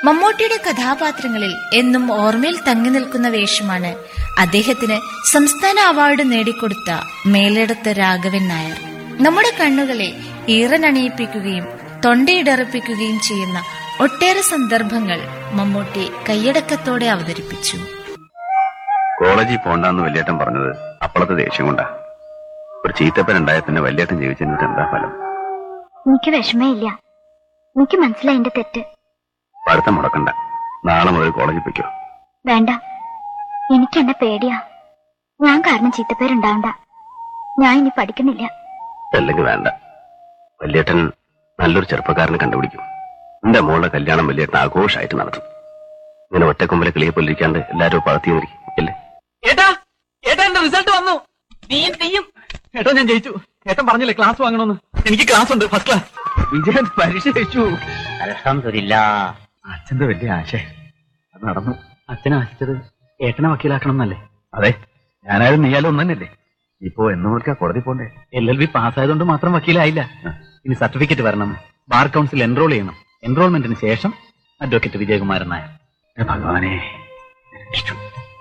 മമ്മൂട്ടിയുടെ കഥാപാത്രങ്ങളിൽ എന്നും ഓർമ്മയിൽ തങ്ങി നിൽക്കുന്ന വേഷമാണ് അദ്ദേഹത്തിന് സംസ്ഥാന അവാർഡ് നേടിക്കൊടുത്ത മേലെടുത്ത രാഘവൻ നായർ നമ്മുടെ കണ്ണുകളെ ഈറനണിയിപ്പിക്കുകയും തൊണ്ടയിടറിപ്പിക്കുകയും ചെയ്യുന്ന ഒട്ടേറെ സന്ദർഭങ്ങൾ മമ്മൂട്ടി കൈയടക്കത്തോടെ അവതരിപ്പിച്ചു കോളേജിൽ പോണ്ടെന്ന് വല്യേട്ടൻ പറഞ്ഞത് അപ്പോഴത്തെ ദേഷ്യം കൊണ്ടാ ഒരു ചീത്തപ്പൻ ഉണ്ടായ പിന്നെ വല്യേട്ടൻ ജീവിച്ചതിന് എന്താ ഫലം എനിക്ക് വിഷമേ ഇല്ല എനിക്ക് മനസ്സിലായി എന്റെ തെറ്റ് പഠിത്തം മുടക്കണ്ട നാളെ മുതൽ കോളേജിൽ പൊയ്ക്കോ വേണ്ട എനിക്ക് എന്നെ പേടിയാ ഞാൻ കാരണം ചീത്തപ്പേരുണ്ടാവണ്ട ഞാൻ ഇനി പഠിക്കുന്നില്ല അല്ലെങ്കിൽ വേണ്ട വല്യേട്ടൻ നല്ലൊരു ചെറുപ്പക്കാരനെ കണ്ടുപിടിക്കും എന്റെ മോളുടെ കല്യാണം വല്യേട്ടൻ ആഘോഷമായിട്ട് നടത്തും ഇങ്ങനെ ഒറ്റക്കൊമ്പലെ കിളിയെ പൊല്ലിരിക്കാണ്ട് എല്ലാരും പകത്തി നിൽക്കും അല്ലേ ഏട്ടാ ഏട്ടാ എന്റെ റിസൾട്ട് വന്നു നീയും നീയും ഏട്ടാ ഞാൻ ജയിച്ചു ഏട്ടൻ പറഞ്ഞില്ലേ ക്ലാസ് വാങ്ങണമെന്ന് എനിക്ക് ക്ലാസ് ഉണ്ട് ഫസ്റ്റ് ക്ലാസ് വിജയൻ പരീക്ഷ ജയിച്ചു അലഹമില്ല അച്ഛന്റെ വലിയ ആശ അത് നടന്നു അച്ഛനെ ആശിച്ചത് ഏട്ടനെ വക്കീലാക്കണം എന്നല്ലേ അതെ ഞാനായാലും നീയാലും ഒന്നു തന്നെയല്ലേ ഇപ്പോ എന്ന് മുതൽക്കാ കോടതി പോണ്ടേ എൽ എൽ ബി പാസ്സായതുകൊണ്ട് മാത്രം വക്കീലായില്ല ഇനി സർട്ടിഫിക്കറ്റ് വരണം ബാർ കൗൺസിൽ എൻറോൾ ചെയ്യണം എൻറോൾമെന്റിന് ശേഷം അഡ്വക്കേറ്റ് വിജയകുമാരൻ നായർ എന്റെ ഭഗവാനെ രക്ഷിച്ചു.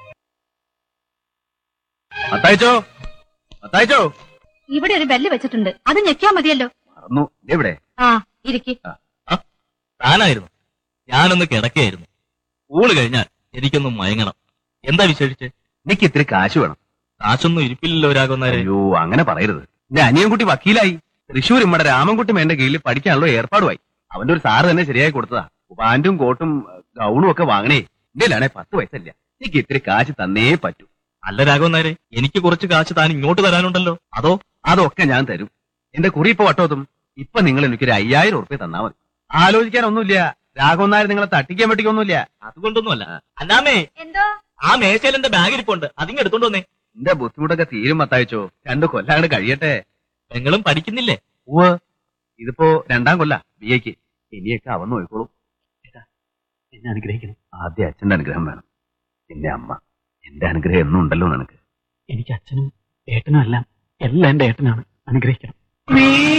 അത്തായിച്ചോ അത്തായിച്ചോ ഇവിടെ ഒരു ബെല്ല് വെച്ചിട്ടുണ്ട് അത് ഞെക്കിയാ മതിയല്ലോ മറന്നു എവിടെ ആ ഇരിക്കി താനായിരുന്നു ഞാനൊന്ന് കിടക്കുകയായിരുന്നു ഊള് കഴിഞ്ഞാൽ എനിക്കൊന്ന് മയങ്ങണം എന്താ വിശേഷിച്ച് എനിക്ക് ഇത്തിരി കാശ് വേണം കാശൊന്നും ഇരിപ്പില്ലല്ലോ രാഘവന്നാരെ അയ്യോ അങ്ങനെ പറയരുത് എന്റെ അനിയൻകുട്ടി വക്കീലായി തൃശ്ശൂർ ഇമ്മടെ രാമൻകുട്ടി മേന്റെ കീഴിൽ പഠിക്കാനുള്ള ഏർപ്പാടുമായി അവന്റെ ഒരു സാറ് തന്നെ ശരിയായി കൊടുത്തതാ പാന്റും കോട്ടും ഗൗണും ഒക്കെ വാങ്ങണേ എന്റെ പത്ത് വയസ്സല്ല എനിക്ക് ഇത്തിരി കാശ് തന്നേ പറ്റൂ അല്ല രാഘവന്നാരെ എനിക്ക് കുറച്ച് കാശ് താൻ ഇങ്ങോട്ട് തരാനുണ്ടല്ലോ അതോ അതൊക്കെ ഞാൻ തരും എന്റെ കുറി ഇപ്പൊ വട്ടോത്തും ഇപ്പൊ നിങ്ങൾ എനിക്കൊരു അയ്യായിരം ഉറുപ്പ്യ തന്നാ മതി ആലോചിക്കാനൊന്നുമില്ല രാഘവൻ നായർ നിങ്ങളെ തട്ടിക്കാൻ പറ്റിക്കൊന്നുമില്ല അതുകൊണ്ടൊന്നുമല്ല അല്ലാമേ എന്തോ ആ മേശയിൽ എന്റെ ബാഗ് ഇരിപ്പുണ്ട് അതിങ്ങ് എടുത്തോണ്ട് വന്നേ എന്റെ ബുദ്ധിമുട്ടൊക്കെ തീരും മത്തായിച്ചോ രണ്ടു കൊല്ലാണ്ട് കഴിയട്ടെ പെങ്ങളും പഠിക്കുന്നില്ലേ ഉവ് ഇതിപ്പോ രണ്ടാം കൊല്ല ബി എക്ക് ഇനിയൊക്കെ അവൻ നോക്കിക്കോളും എന്നെ അനുഗ്രഹിക്കണം ആദ്യം അച്ഛന്റെ അനുഗ്രഹം വേണം പിന്നെ അമ്മ എന്റെ അനുഗ്രഹം എന്നും ഉണ്ടല്ലോ നിനക്ക് എനിക്ക് അച്ഛനും ഏട്ടനും എല്ലാം എല്ലാം എന്റെ ഏട്ടനാണ് അനുഗ്രഹിക്കണം